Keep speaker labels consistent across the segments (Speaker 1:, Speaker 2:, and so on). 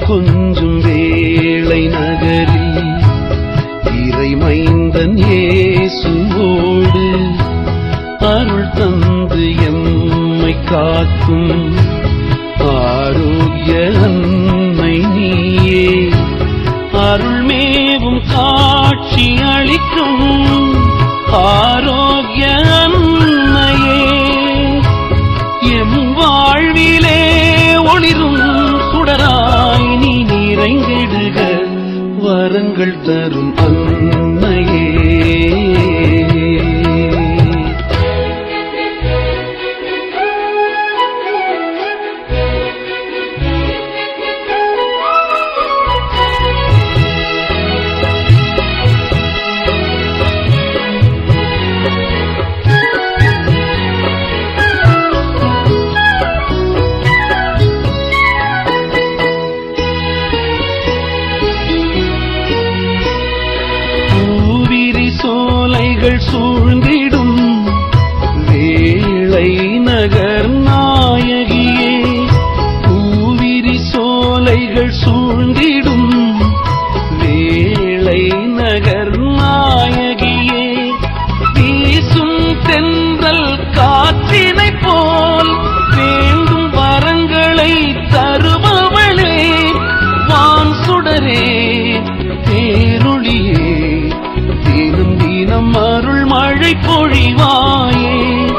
Speaker 1: கொஞ்சும் வேளை நகரில் இறைமைந்தன் இயேசுவோடு அருள் தந்து எம்மை காக்கும் ஆரோக்கிய அன்னை நீயே அருள்மேவும் காட்சி அளிக்கும் ஆரோக்கிய அன்னையே எம் வாழ்விலே ஒளிரும் சுடராய் நீ நிறைந்திடுக வரங்கள் தரும் அன்னையே பூவிரி சோலைகள் சூழ்ந்திடும் வேளை நகர் நாயகியே பூவிரி சோலைகள் சூழ்ந்திடும் வேளை நகர் நாயகியே வீசும் தென்றல் காற்றினை போல் வேண்டும் வரங்களை தருபவளே வான் சுடரே பேரொளியே தினம் தினம் அருள் மழை பொழிவாயே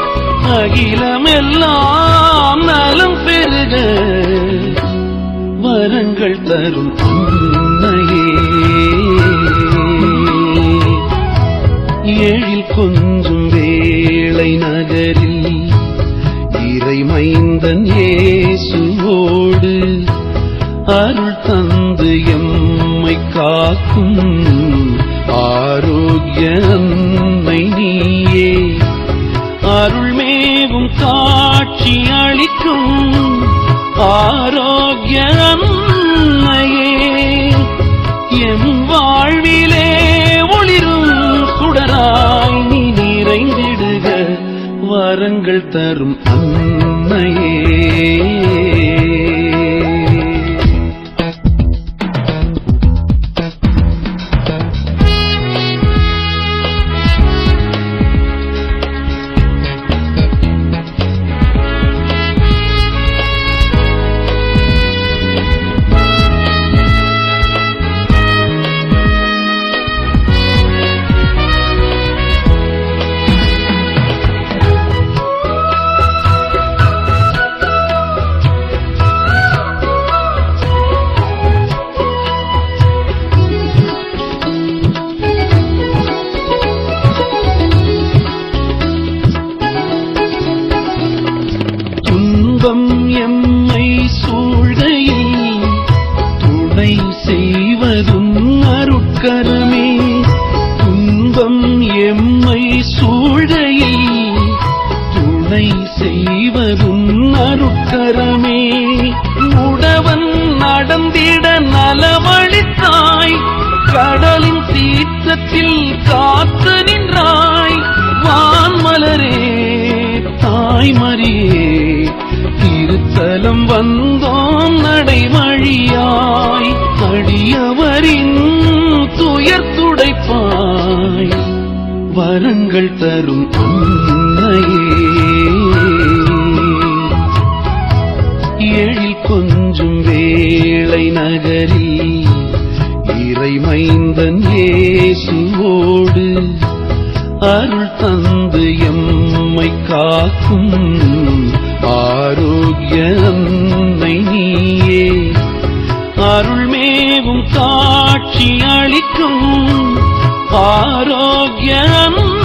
Speaker 1: அகிலமெல்லாம் நலம் பெருக வரங்கள் தரும் அன்னையே ஏழில் கொஞ்சும் வேளை நகரில் இறைமைந்தன் இயேசுவோடு அருள் தந்து எம்மை காக்கும் ஆரோக்கிய அன்னை நீயே அருள்மேவும் காட்சி அளிக்கும் ஆரோக்கிய அன்னையே எம் வாழ்விலே ஒளிரும் சுடராய் நீ நிறைந்திடுக வரங்கள் தரும் அன்னையே துன்பம் எம்மை சூழ்கையில் துணை செய்வதும் அருட்கரமே துன்பம் எம்மை சூழ்கையில் துணை செய்வதும் அருட்கரமே உடவன் நடந்திட நலமளித்தாய் கடலின் சீற்றத்தில் காத்து நின்றாய் வான்மலரே தாய்மரியே திருத்தலம் வந்தோம் நடைவழியாய் அடியவரின் துயர் துடைப்பாய் வரங்கள் தரும் அன்னையே எழில் கொஞ்சும் வேளை நகரில் இறைமைந்தன் இயேசுவோடு அருள் தந்து எம்மை காக்கும் ஆரோக்கிய அன்னை நீயே அருள்மேவும் காட்சி அளிக்கும் ஆரோக்கிய அன்னை